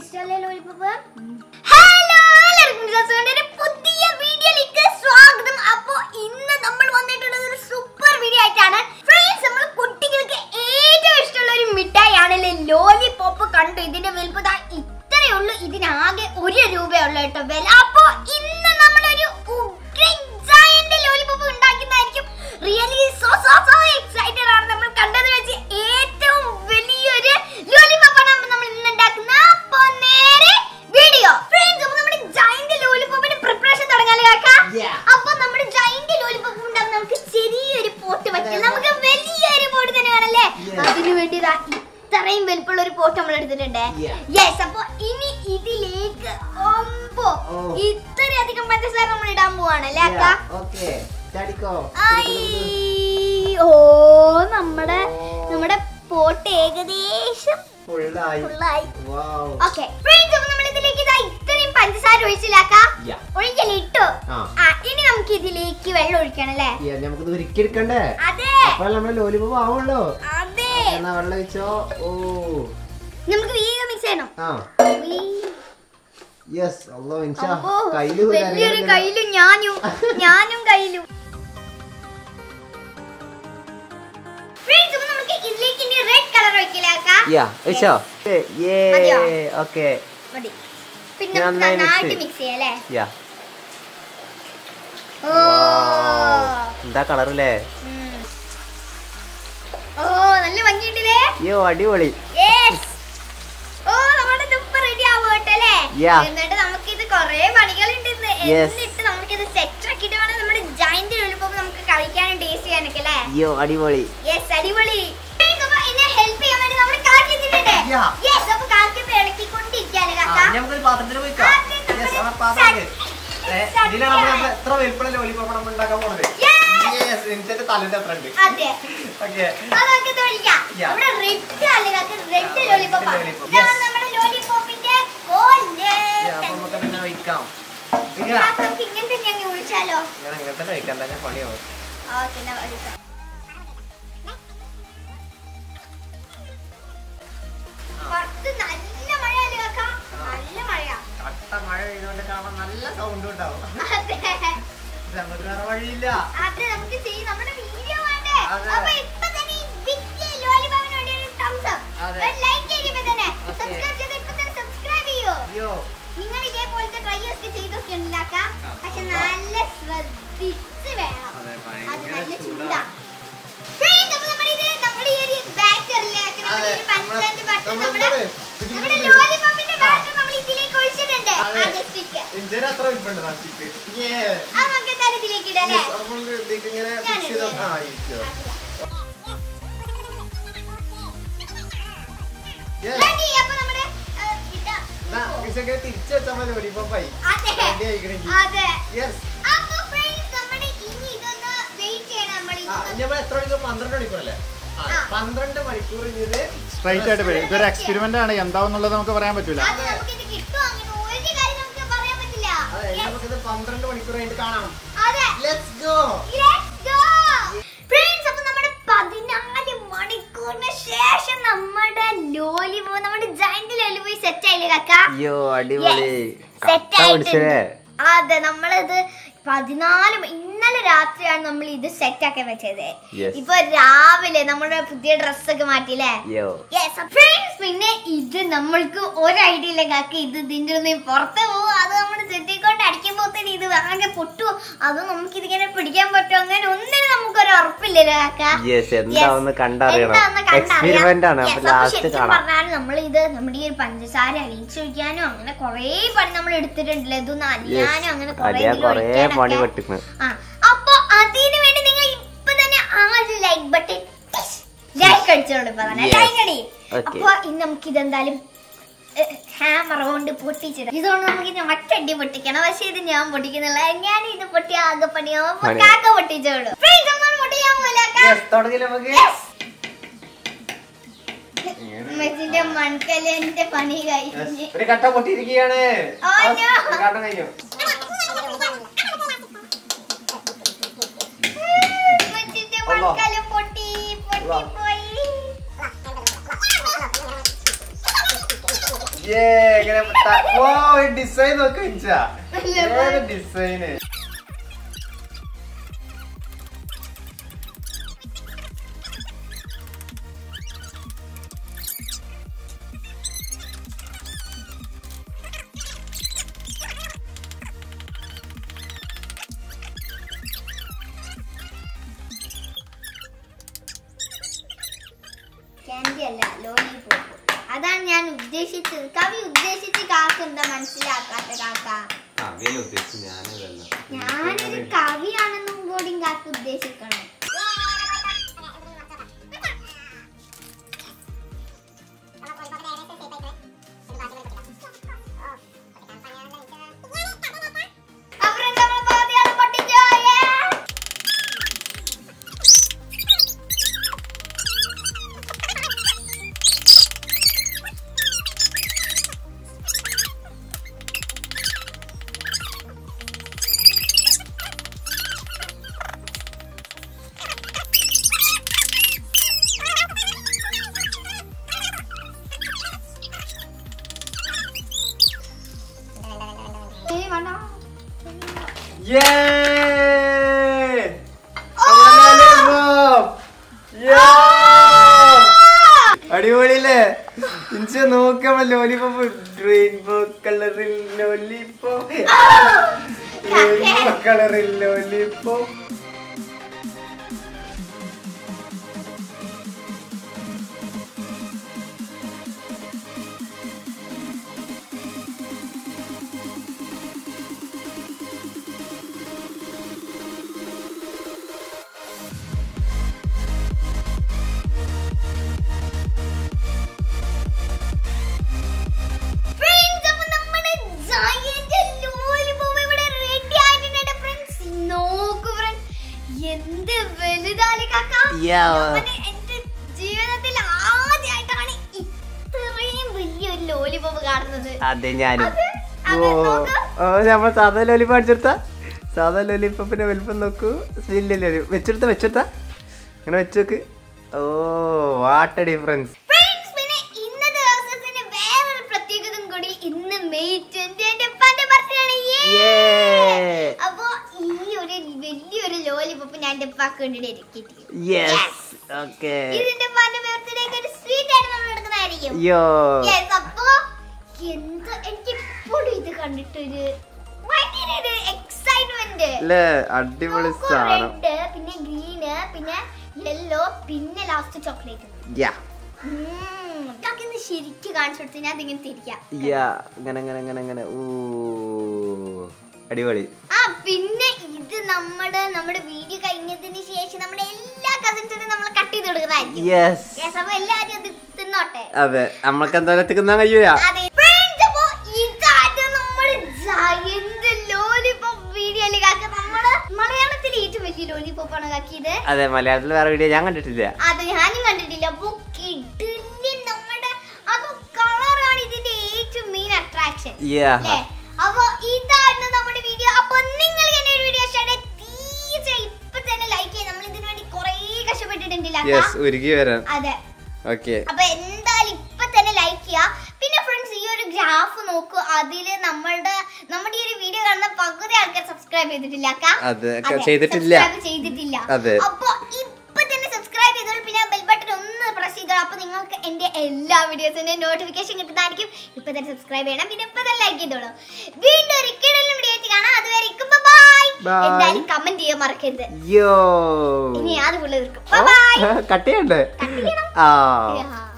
ഇഷ്ടമല്ലേ lollipop hello എല്ലാവർക്കും ജസുവിന്റെ ഒരു പുതിയ വീഡിയോയിലേക്ക് സ്വാഗതം അപ്പോ ഇന്ന് നമ്മൾ വന്നിട്ടുള്ളത് ഒരു സൂപ്പർ വീഡിയോ ആയിട്ടാണ് ഫ്രണ്ട്സ് നമ്മൾ കുട്ടികൾക്ക് ഏറ്റവും ഇഷ്ടമുള്ള ഒരു മിഠായിയാണല്ലേ ലോലിപോപ്പ് കണ്ടു ഇതിന്റെ വലുപ്പത ഇത്രയേ ഉള്ളൂ ഇതിനാകെ ഒരു രൂപയുള്ളൂ കേട്ടോ വില അപ്പോ ഇന്ന് നമ്മളൊരു ഉഗ്രൻ giant ലോലിപോപ്പ് ഉണ്ടാക്കുന്നതായിരിക്കും really so so so excited ആണ് നമ്മൾ കണ്ടത് വെച്ച് ഏറ്റവും വലിയൊരു ലോലിപോപ്പാണ് നമ്മൾ ഇന്ന് ഉണ്ടാക്കുന്ന അപ്പോ നേരെ വീഡിയോ ഫ്രണ്ട്സ് അപ്പോൾ നമ്മുടെ ജൈന്റ് ലോലിപോപ്പിന്റെ പ്രിപ്പറേഷൻ തുടങ്ങാല്ലേ കാക്ക Yeah. അപ്പൊ നമ്മുടെ ജൈന്റ് ലോലിപോപ്പ് ഉണ്ടാകും നമുക്ക് ചെറിയൊരു പോട്ട് പറ്റില്ല നമുക്ക് വലിയൊരു പോട്ട് തന്നെ വേണല്ലേ Yeah. അതിനു വേണ്ടി ദാ ഇത്രയും വലിപ്പമുള്ള ഒരു പോട്ട് നമ്മൾ എടുത്തിട്ടുണ്ട് Yeah. യെസ് അപ്പൊ ഇനി ഇതിലേക്ക് ഒമ്പോ Oh. ഇത്രയധികം പഞ്ചസാര നമ്മൾ ഇടാൻ പോവാണല്ലേ അക്ക ഓക്കെ ചാടിക്കോ ഐ, ഓ നമ്മുടെ നമ്മുടെ പോട്ട് ഏകദേശം ഫുള്ളായി ഫുള്ളായി വാവ് ഓക്കെ ഫ്രണ്ട്സ് അപ്പൊ നമ്മൾ ഇതിലേക്ക് ഇതാ ഇത്രയും പഞ്ചസാര ഒഴിച്ചില്ലാക്കാം Yeah. ഒഴിക്കല് ഇട്ടു ആ. ആ ഇനി നമുക്ക് ഇതിലേക്ക് വെള്ളം ഒഴിക്കണം അല്ലേ Yeah, നമുക്കിത് ഉരുക്കിയെടുക്കണ്ടേ അതെ അപ്പോൾ നമ്മുടെ ലോലിപോപ്പ് ആവുള്ളൂ അതെ എന്നാ വെള്ളം ഒഴിച്ചോ ഓ നമുക്ക് വേഗം മിക്സ് ചെയ്യണം ആ ഉയ്യ്. യെസ് അല്ലോ ഇൻഷാ അപ്പോ കയ്യില് ഒരു വലിയൊരു അരങ്ങ് കയ്യിലും ഞാനും ഞാനും കയ്യിലും Friends, അപ്പൊ നമുക്ക് ഇതിലേക്ക് ഇനി റെഡ് കളർ ഒഴിക്കലാക്കാം യാ ഒഴിച്ചോ മതിയോ? ഓക്കെ മതി പിന്നെ നമുക്ക് നന്നായി mix നന്നായിട്ട് ചെയ്യ്. മിക്സ് ചെയ്യാം അല്ലേ യാ ഓ എന്താ കളറല്ലേ ഉം. ഓ നല്ല ഭംഗിയുണ്ടല്ലേ അയ്യോ അടിപൊളി യെസ് ഓ നമ്മുടെ തുപ്പ റെഡി ആവട്ടെ അല്ലേ Yeah. എന്നിട്ട് നമുക്ക് ഇത് കൊറേ പണികളുണ്ട് ഇന്ന്. Yes. എന്നിട്ട് നമുക്ക് ഇത് സെറ്റ് ആക്കിയിട്ട് വേണം നമ്മുടെ ജൈന്റ് എളുപ്പം നമുക്ക് കഴിക്കാനും ടേസ്റ്റ് ചെയ്യാനൊക്കെ അല്ലേ അയ്യോ അടിപൊളി യെസ് അടിപൊളി Friends, അപ്പൊ എന്നെ ഹെൽപ്പ് ചെയ്യാൻ വേണ്ടി നമ്മുടെ കാക്കി എത്തിയിട്ടുണ്ട് Yeah. യെസ് അപ്പൊ കാക്കി ഇപ്പൊ ഇളക്കിക്കൊണ്ടിരിക്കുകയാണ് കാക്ക നമുക്കൊരു പാത്രത്തിൽ ആദ്യം നമ്മള് set- ഇതിലാണ് നമ്മൾ എത്ര വലിപ്പമുള്ള ലോലിപോപ്പ് നമ്മൾ ഉണ്ടാക്കാൻ പോകുന്നത് Yes. Yes, എനിക്കെന്റെ തലന്റെ അത്ര ഉണ്ട് അതെ ഓക്കെ അത് നമുക്ക് തൊഴിക്കാം Yeah. നമ്മുടെ റെഡ് അല്ലേ കാക്ക റെഡ് ലോലിപോപ്പ് lollipop. ഇതാണ് Yes. നമ്മുടെ ലോലിപോപ്പിന്റെ കോല് അപ്പൊ നമുക്ക് പിന്നെ വയ്ക്കാം കാക്ക, നമുക്ക് ഇങ്ങനെ തന്നെ അങ്ങ് വിളിച്ചാലോ ഞാൻ ഇങ്ങനത്തെ കഴിക്കാൻ തന്നെ പണിയാവും ആ പിന്നെ വിളിക്കാം പുറത്ത് നല്ല മഴയല്ലേ കാക്ക നല്ല മഴയാ കട്ട മഴ പെയ്തുകൊണ്ട് കാണാൻ നല്ല സൗണ്ട് ഉണ്ടാവും അതെ നമുക്ക് വേറെ വഴിയില്ല അത് നമുക്ക് ചെയ്യും നമ്മുടെ വീഡിയോ വേണ്ടേ അതെ. അപ്പൊ ഇപ്പൊ തന്നെ ഈ ബിഗ് ലോലിപോപ്പിന് വേണ്ടി ഒരു thumbs up അതെ. ഒരു ലൈക്ക് ചെയ്യുമ്പോ തന്നെ Okay. സബ്സ്ക്രൈബ് ചെയ്ത് ഇപ്പൊ തന്നെ സബ്സ്ക്രൈബ് ചെയ്യോ അയ്യോ നിങ്ങൾ ഇതേപോലത്തെ ട്രൈ ഒക്കെ ചെയ്തൊക്കെ ഉണ്ടാക്കാം ആ. പക്ഷെ നല്ല ശ്രദ്ധിച്ച് വേണം അതെ, അത് ഭയങ്കര നല്ല ചൂടാ. ചൂടാ Friends, അപ്പൊ നമ്മുടെ ഇത് നമ്മുടെ ഈ ഒരു ബാറ്ററിലെ നമ്മുടെ അതെ, ഈ പഞ്ചസാരന്റെ നമ്മള് ബട്ടർ നമ്മള് നമ്മുടെ ഇത് നമ്മുടെ ഇത് ലോലിപോപ്പിന്റെ ആ. ബാറ്റർ നമ്മൾ ഇതിലേക്ക് ഒഴിച്ചിട്ടുണ്ട് അതെ. ആദ്യ സ്റ്റിക്ക് ഇഞ്ചിന് അത്ര വലിപ്പമുണ്ട് നാട്ടിക്ക് അത് നമുക്ക് എന്തായാലും ഇതിലേക്ക് ഇടാം അല്ലേ അപ്പോൾ ഇതിലേക്ക് ഇങ്ങനെ ഞാൻ മിക്സ് ചെയ്ത് ഇടും. ആ ഇരിക്കോ Ready? അപ്പൊ നമ്മുടെ ആ, ഇതാ. തിരിച്ചു വെച്ചാൽ മതി ലോലിപോപ്പായി അതെ. റെഡി ആയിക്കണെങ്കിൽ അതെ. യെസ് അപ്പൊ friends, നമ്മുടെ ഇനി ഇതൊന്ന് wait ചെയ്യണം നമ്മൾ ആ ഇതൊന്ന് ഇനി നമ്മൾ എത്ര മണിക്കൂർ പന്ത്രണ്ട് മണിക്കൂറല്ലേ ആ, ആ. പന്ത്രണ്ട് മണിക്കൂർ ഇനി ഇത് സ്ട്രൈറ്റ് ആയിട്ട് വരും ഇതൊരു എക്സ്പെരിമെന്റ് ആണ് എന്താവുന്നുള്ളത് നമുക്ക് പറയാൻ പറ്റൂല അത് നമുക്കിത് കിട്ടുമോ അങ്ങനെ ഒരു കാര്യം നമുക്ക് പറയാൻ പറ്റില്ല അതെ Yes. നമുക്കിത് പന്ത്രണ്ട് മണിക്കൂർ കഴിഞ്ഞിട്ട് കാണാം അതെ let's go Let's go! Friends, അപ്പൊ നമ്മുടെ പതിനാല് മണിക്കൂറിന് ശേഷം നമ്മുടെ ലോലിപോ നമ്മുടെ ജൈന്റ് ലോലിപോയി സെറ്റ് ആയില്ലേ കാക്ക അയ്യോ Yes. Set ആയിട്ടുണ്ട്. അതെ നമ്മളിത് പതിനാല് മ- ഇന്നലെ രാത്രിയാണ് നമ്മൾ ഇത് സെറ്റ് ആക്കി വെച്ചത് Yes. ഇപ്പൊ രാവിലെ നമ്മുടെ പുതിയ ഡ്രസ്സൊക്കെ മാറ്റിയില്ലേ അയ്യോ Yes, friends, പിന്നെ ഇത് നമ്മൾക്ക് ഒരു ഐഡിയ ഇല്ല കാക്ക ഇത് ഇതിന്റെ ഒന്നും പുറത്ത് പോവും അത് നമ്മൾ ചെത്തിക്കൊണ്ട് അടിക്കുമ്പോ തന്നെ ഇത് ആകെ പൊട്ടുവോ അത് നമുക്ക് ഇതിങ്ങനെ പിടിക്കാൻ പറ്റുമോ അങ്ങനെ ഒന്നിനും നമുക്കൊരു ഉറപ്പില്ലല്ലോ കാക്ക യെസ് എന്താവുന്ന കണ്ടറിയണം എന്താന്ന് കണ്ടറിയാം. എക്സ്പെരിമെന്റ് ആണ് Yes, അപ്പൊ അപ്പൊ ലാസ്റ്റ് ശരിക്കും കാണാം പറഞ്ഞാൽ നമ്മൾ ഇത് നമ്മുടെ ഈ ഒരു പഞ്ചസാര അലിയിച്ചൊഴിക്കാനും അങ്ങനെ കൊറേ പണി നമ്മൾ എടുത്തിട്ടുണ്ടല്ലോ ഇതൊന്ന് അലിയാനും അങ്ങനെ കൊറേ അലിയാൻ ഇതിൽ കൊറേ ഒഴിക്കാനൊക്കെ. പണി പെട്ടിക്കണ് ആ, അപ്പൊ അതിന് വേണ്ടി നിങ്ങൾ ഇപ്പൊ തന്നെ ആ ലൈക്ക് ബട്ടൺ ലൈക്ക് അടിച്ചോളൂ ഇപ്പൊ തന്നെ Yes. ലൈക്ക് അടി Okay. അപ്പൊ ഇനി നമുക്ക് ഇതെന്തായാലും ഹാമർ കൊണ്ട് പൊട്ടിച്ചിടാം ഇതുകൊണ്ട് നമുക്ക് ഇത് മറ്റടി പൊട്ടിക്കണം പക്ഷെ ഇത് ഞാൻ പൊട്ടിക്കുന്നില്ല ഞാൻ ഇത് പൊട്ടി ആകെ പണിയാവും അപ്പൊ പണി. കാക്ക പൊട്ടിച്ചോളൂ Friends, നമ്മൾ പൊട്ടിക്കാൻ പോകില്ല Yes, തുടങ്ങിയില്ലേ നമുക്ക് ഉമ്മച്ചിന്റെ മൺകലന്റെ പണി കഴിഞ്ഞ് ഒരു കട്ട പൊട്ടിയിരിക്കുകയാണ് Oh, ആ, no. ഒരു കട്ട കഴിഞ്ഞു ഉമ്മച്ചിന്റെ അള്ളാ. മൺകലം പൊട്ടി പൊട്ടിപ്പോയി Yeah, ഇങ്ങനെ ത- ഓ ഡിസൈൻ നോക്ക് ഇഞ്ചാ ഏത് ഡിസൈന് ക്യാൻഡി അല്ല ലോലിപോപ്പ് അതാണ് ഞാൻ ഉദ്ദേശിച്ചത് കവി ഉദ്ദേശിച്ച് കാക്ക എന്താ മനസ്സിലാക്കാത്ത കാക്ക അവിയൽ ഉദ്ദേശിച്ചു ഞാനതല്ല ഞാനൊരു കവിയാണെന്നും കൂടി കാക്ക ഉദ്ദേശിക്കണം അப்புறம் നമ്മൾ പാതിയാണ് പൊട്ടിച്ചോ Yeah! ഏയ് വേണ്ട. Yay! നമ്മുടെ lollipop! Yeah! അടിപൊളിയല്ലേ ഇഞ്ച നോക്കാം ലോലിപോപ്പ് റെയിൻബോ കളറിൽ ലോലിപോപ്പ് റെയിൻബോ കളറിൽ ലോലിപോപ്പ് Friends, അപ്പൊ നമ്മുടെ giant lollipop ഇവിടെ ready ആയിട്ടുണ്ട് friends. നോക്കൂ friends. എന്ത് വലുതാണ് കാക്ക. Yeah. ഞാന് എന്റെ ജീവിതത്തിൽ ആദ്യമായിട്ടാണ് ഇത്രയും വലിയൊരു ലോലിപോപ്പ് കാണുന്നത് അതെ ഞാനും അത് ഓ അത് നോക്ക്. ഓ നമ്മൾ സാധാ ലോലിപ്പ് അടിച്ചെടുത്ത സാധാ ലോലിപ്പോപ്പിന്റെ വലുപ്പം നോക്കൂ വലിയ വെച്ചെടുത്ത വെച്ചെടുത്ത ഇങ്ങനെ വെച്ചോക്ക് ഓ വാട്ട ഡിഫറൻസ് Friends, പിന്നെ ഇന്നത്തെ ദിവസത്തിന് വേറൊരു പ്രത്യേകതയും കൂടി ഇന്ന് മെയ് ട്വന്റി എന്റെ ഉപ്പാന്റെ ബർത്ത്ഡേ ആണ് Yay! അപ്പൊ ഈ ഒരു വലിയൊരു ലോലിപോപ്പ് ഞാൻ എന്റെ ഉപ്പാക്ക് വേണ്ടിട്ട് കിട്ടി യെസ് ഓക്കെ ഇതിന്റെ ഉപ്പാന്റെ ബർത്ത്ഡേക്ക് ഒരു സ്വീറ്റ് ആയിട്ട് നമ്മൾ എടുക്കുന്നതായിരിക്കും യോ Yes, അപ്പൊ എന്ത് എനിക്ക് ഇപ്പോഴും ഇത് കണ്ടിട്ടൊരു ഭയങ്കര ഒരു എക്സൈറ്റ്മെന്റ് അല്ലേ അടിപൊളി സാധനം റെഡ് പിന്നെ ഗ്രീന് പിന്നെ യെല്ലോ പിന്നെ ലാസ്റ്റ് ചോക്ലേറ്റ് യാ ഇതൊക്കെ ശരിക്കും കാണിച്ചു കൊടുത്ത് ഞാൻ ഇതിങ്ങനെ തിരിക്കാം യാ ഇങ്ങനെ ഇങ്ങനെ ഇങ്ങനെ ഇങ്ങനെ ഊ അടിപൊളി ആ പിന്നെ ഇത് നമ്മുടെ നമ്മുടെ വീഡിയോ കഴിഞ്ഞതിന് ശേഷം നമ്മുടെ എല്ലാ കസിൻസിനും നമ്മൾ കട്ട് ചെയ്ത് കൊടുക്കുന്നതായിരിക്കും യെസ് Yes, അപ്പൊ എല്ലാരും അത് തിന്നോട്ടെ അതെ നമ്മൾക്ക് എന്തായാലും തിന്നാൻ കഴിയൂല അതെ Friends, അപ്പൊ ഇതായിട്ട് നമ്മുടെ giant lollipop video ല് കാക്ക നമ്മുടെ മലയാളത്തിലെ ഏറ്റവും വലിയ ലോലിപോപ്പ് ആണ് കാക്കിയത് അതെ മലയാളത്തിൽ വേറെ വീഡിയോ ഞാൻ കണ്ടിട്ടില്ല അത് ഞാനും കണ്ടിട്ടില്ല അപ്പൊ കിടിലൻ നമ്മുടെ അത് കളറാണ് ഇതിന്റെ ഏറ്റവും മെയിൻ അട്രാക്ഷൻ യാ അല്ലേ അപ്പൊ ഇതായിരുന്നു നമ്മുടെ വീഡിയോ അപ്പൊ നിങ്ങൾ എന്റെ ഒരു വീഡിയോ ഇഷ്ടമായി തീർച്ചയായും ഇപ്പൊ തന്നെ ലൈക്ക് ചെയ്യും നമ്മൾ ഇതിനു വേണ്ടി കുറേ കഷ്ടപ്പെട്ടിട്ടുണ്ടല്ലോ അക്ക? യെസ് ഒരുക്കി വരാൻ അതെ ഓക്കെ അപ്പൊ എന്തായാലും ഇപ്പൊ തന്നെ ലൈക്ക് ചെയ്യാ പിന്നെ ഫ്രണ്ട്സ് ഈ ഒരു ഗ്രാഫ് നോക്കൂ അതില് നമ്മളുടെ നമ്മുടെ ഈ ഒരു വീഡിയോ കാണുന്ന പകുതി ആൾക്കാർ സബ്സ്ക്രൈബ് ചെയ്തിട്ടില്ല അക്ക? അതെ, അതെ, ചെയ്തിട്ടില്ല. subscribe ചെയ്തിട്ടില്ല അതെ. അപ്പൊ ഇപ്പൊ തന്നെ സബ്സ്ക്രൈബ് ചെയ്തോളൂ പിന്നെ ബെൽ ബട്ടൺ ഒന്ന് പ്രസ് ചെയ്തോളൂ അപ്പൊ നിങ്ങൾക്ക് എന്റെ എല്ലാ വീഡിയോസിന്റെ നോട്ടിഫിക്കേഷൻ കിട്ടുന്നതായിരിക്കും ഇപ്പൊ തന്നെ സബ്സ്ക്രൈബ് ചെയ്യണം പിന്നെ ഇപ്പൊ തന്നെ ലൈക്ക് ചെയ്തോളൂ വീണ്ടും ഒരു കിടലും വീഡിയോ ആയിട്ട് കാണാം അതുവരെ ബൈ Bye. എന്തായാലും കമന്റ് ചെയ്യാൻ മറക്കരുത് യോ ഇനി അത് പുള്ളി തീർക്കും ബൈ കട്ട് ചെയ്യണ്ടേ Cut ചെയ്യണം. ആ Yeah.